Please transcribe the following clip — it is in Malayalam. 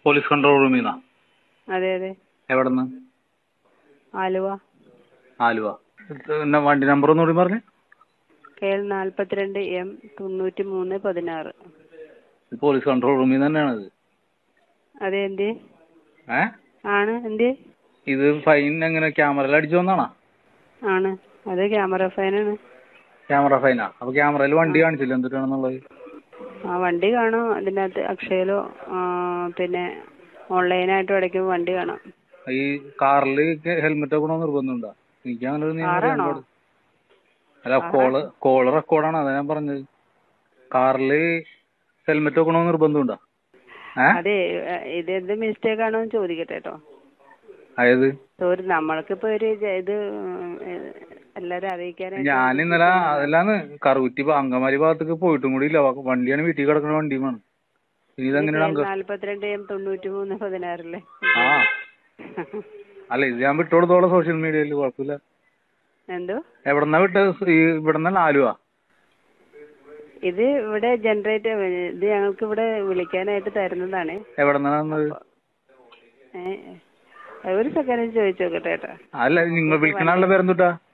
പോലീസ് കൺട്രോൾ റൂമിൽ നിന്നാ അതെ അതെ എവിടെന്ന് ആലുവ ആലുവ പിന്നെ വണ്ടി നമ്പർ ഒന്നുകൂടി പറഞ്ഞേ കെ എൽ നാൽപ്പത്തിരണ്ട് എം തൊണ്ണൂറ്റി മൂന്ന് പതിനാറ് ഇത് പോലീസ് കൺട്രോൾ റൂമിൽ നിന്ന് തന്നെയാണ് ഇത് അതെ എന്തേ ഏ ആണ് എന്തേ ഇത് ഫൈൻ എങ്ങനെ ക്യാമറയിൽ അടിച്ചു വന്നാണോ ആണ് അത് ക്യാമറ ഫൈനാണ് ക്യാമറ ഫൈനാ അപ്പൊ ക്യാമറയിൽ വണ്ടി കാണിച്ചില്ല എന്തിട്ടാണെന്നുള്ളത് ആ വണ്ടി കാണും അതിനകത്ത് അക്ഷയയിലോ ആ, പിന്നെ ഓൺലൈനായിട്ടും അടയ്ക്കുമ്പോൾ വണ്ടി കാണാം ഈ കാറിൽ ഹെൽമെറ്റ് വെക്കണോ നിർബന്ധമുണ്ടോ എനിക്ക് അങ്ങനെ ഒരു നിയമം അറിയാൻ കാറാണോ? പാടില്ല. അല്ല കോള് കോള് റെക്കോർഡാണ് അതാ ഞാൻ പറഞ്ഞത് കാറില് ഹെൽമെറ്റ് വെക്കണോ നിർബന്ധമുണ്ടോ ഏ അതെ ഇത് എന്ത് മിസ്റ്റേക്ക് ആണോ എന്ന് ചോദിക്കട്ടെ കേട്ടോ അതായത് ഒരു നമ്മൾക്കിപ്പോ ഒരു ജ- ഇത് ഉം, ഏഹ്, എല്ലാരും അറിയിക്കാനായിട്ട് ഞാൻ ഇന്നലെ അതല്ലാന്ന് കറുകുറ്റി ഭാ- അങ്കമാലി ഭാഗത്തേക്ക് പോയിട്ടും കൂടി ഇല്ല വ- വണ്ടിയാണ് വീട്ടിൽ കിടക്കുന്ന വണ്ടിയുമാണ് ഇനി ഇതെങ്ങനെയാണ് അങ്ക നാല്പത്തിരണ്ട് എം തൊണ്ണൂറ്റി മൂന്ന് പതിനാറല്ലേ ആ അല്ല ഇത് ഞാൻ വിട്ടുകൊടുത്തോളാം സോഷ്യൽ മീഡിയയിൽ കുഴപ്പമില്ല എന്തോ എവിടെന്നാ വിട്ടത് ഈ ഇവിടെന്നല്ല ആലുവ ഇത് ഇവിടെ ജനറേറ്റ് ഇത് ഞങ്ങൾക്ക് ഇവിടെ വിളിക്കാനായിട്ട് തരുന്നതാണ് എവിടെന്നാണ് ഏഹ് ഒരു സെക്കൻഡ് ചോദിച്ചു നോക്കട്ടെ കേട്ടോ അല്ല നിങ്ങൾ വിളിക്കണ ആളുടെ പേരെന്തുട്ടാ